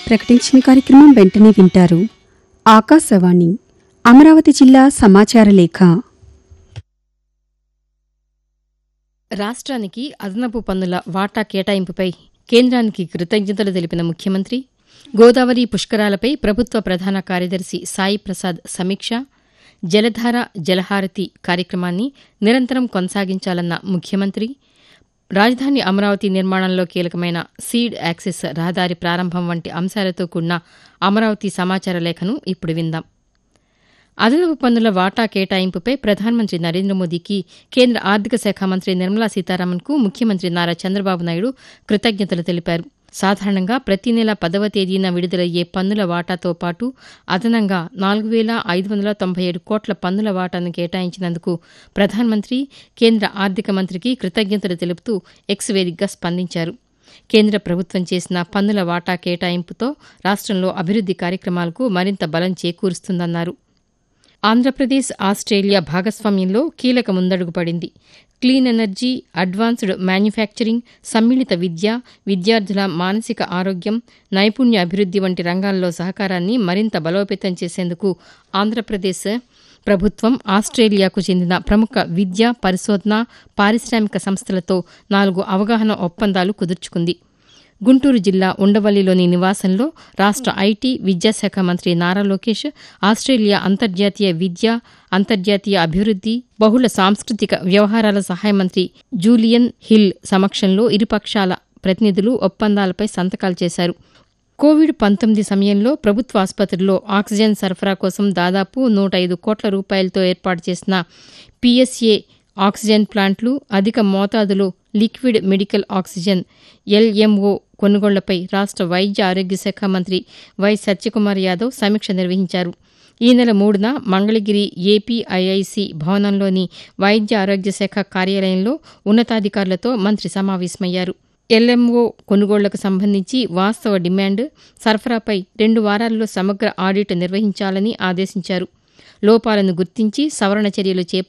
ప్రకటించిన కార్యక్రమం వెంటనే వింటారు ఆకాశవాణి అమరావతి జిల్లా సమాచార లేఖ రాష్ట్రానికి అదనపు పన్నుల వాటా కేటాయింపుపై కేంద్రానికి కృతజ్ఞతలు తెలిపిన ముఖ్యమంత్రి గోదావరి పుష్కరాలపై ప్రభుత్వ ప్రధాన కార్యదర్శి సాయి ప్రసాద్ సమీక్ష జలధార జలహారతి కార్యక్రమాన్ని నిరంతరం కొనసాగించాలన్న ముఖ్యమంత్రి రాజధాని అమరావతి నిర్మాణంలో కీలకమైన సీడ్ యాక్సెస్ రహదారి ప్రారంభం వంటి అంశాలతో కూడిన అమరావతి సమాచార లేఖను ఇప్పుడు విందాం అదనపు పన్నుల వాటా కేటాయింపుపై ప్రధానమంత్రి నరేంద్ర మోదీకి కేంద్ర ఆర్థిక శాఖ మంత్రి నిర్మలా సీతారామన్కు ముఖ్యమంత్రి నారా చంద్రబాబు నాయుడు కృతజ్ఞతలు తెలిపారు సాధారణంగా ప్రతి నెల పదవ తేదీన విడుదలయ్యే పన్నుల వాటాతో పాటు అదనంగా నాలుగు వేల ఐదు వందల తొంభై ఏడు కోట్ల పన్నుల వాటాను కేటాయించినందుకు ప్రధానమంత్రి కేంద్ర ఆర్థిక మంత్రికి కృతజ్ఞతలు తెలుపుతూ ఎక్స్ వేదికగా స్పందించారు కేంద్ర ప్రభుత్వం చేసిన పన్నుల వాటా కేటాయింపుతో రాష్ట్రంలో అభివృద్ది కార్యక్రమాలకు మరింత బలం చేకూరుస్తుందన్నారు ఆంధ్రప్రదేశ్ ఆస్ట్రేలియా భాగస్వామ్యంలో కీలక ముందడుగు పడింది క్లీన్ ఎనర్జీ అడ్వాన్స్డ్ మ్యానుఫ్యాక్చరింగ్ సమ్మిళిత విద్య విద్యార్థుల మానసిక ఆరోగ్యం నైపుణ్య అభివృద్ది వంటి రంగాల్లో సహకారాన్ని మరింత బలోపేతం చేసేందుకు ఆంధ్రప్రదేశ్ ప్రభుత్వం ఆస్ట్రేలియాకు చెందిన ప్రముఖ విద్య పరిశోధన పారిశ్రామిక సంస్థలతో నాలుగు అవగాహన ఒప్పందాలు కుదుర్చుకుంది గుంటూరు జిల్లా ఉండవల్లిలోని నివాసంలో రాష్ట ఐటీ విద్యాశాఖ మంత్రి నారా లోకేష్ ఆస్ట్రేలియా అంతర్జాతీయ విద్య అంతర్జాతీయ అభివృద్ది బహుళ సాంస్కృతిక వ్యవహారాల సహాయ మంత్రి జూలియన్ హిల్ సమక్షంలో ఇరుపక్షాల ప్రతినిధులు ఒప్పందాలపై సంతకాలు చేశారు కోవిడ్ పంతొమ్మిది సమయంలో ప్రభుత్వ ఆసుపత్రుల్లో ఆక్సిజన్ సరఫరా కోసం దాదాపు నూట ఐదు కోట్ల రూపాయలతో ఏర్పాటు చేసిన పీఎస్ఏ ఆక్సిజన్ ప్లాంట్లు అధిక మోతాదులో లిక్విడ్ మెడికల్ ఆక్సిజన్ ఎల్ఎంఓ కొనుగోళ్లపై రాష్ట వైద్య ఆరోగ్య శాఖ మంత్రి వై సత్యకుమార్ యాదవ్ సమీక్ష నిర్వహించారు ఈ నెల మూడున మంగళగిరి ఏపీఐఐసి భవనంలోని వైద్య ఆరోగ్య శాఖ కార్యాలయంలో ఉన్నతాధికారులతో మంత్రి సమావేశమయ్యారు ఎల్ఎంఓ కొనుగోళ్లకు సంబంధించి వాస్తవ డిమాండ్ సరఫరాపై రెండు వారాల్లో సమగ్ర ఆడిట్ నిర్వహించాలని ఆదేశించారు లోపాలను గుర్తించి సవరణ చర్యలు చేపట్టి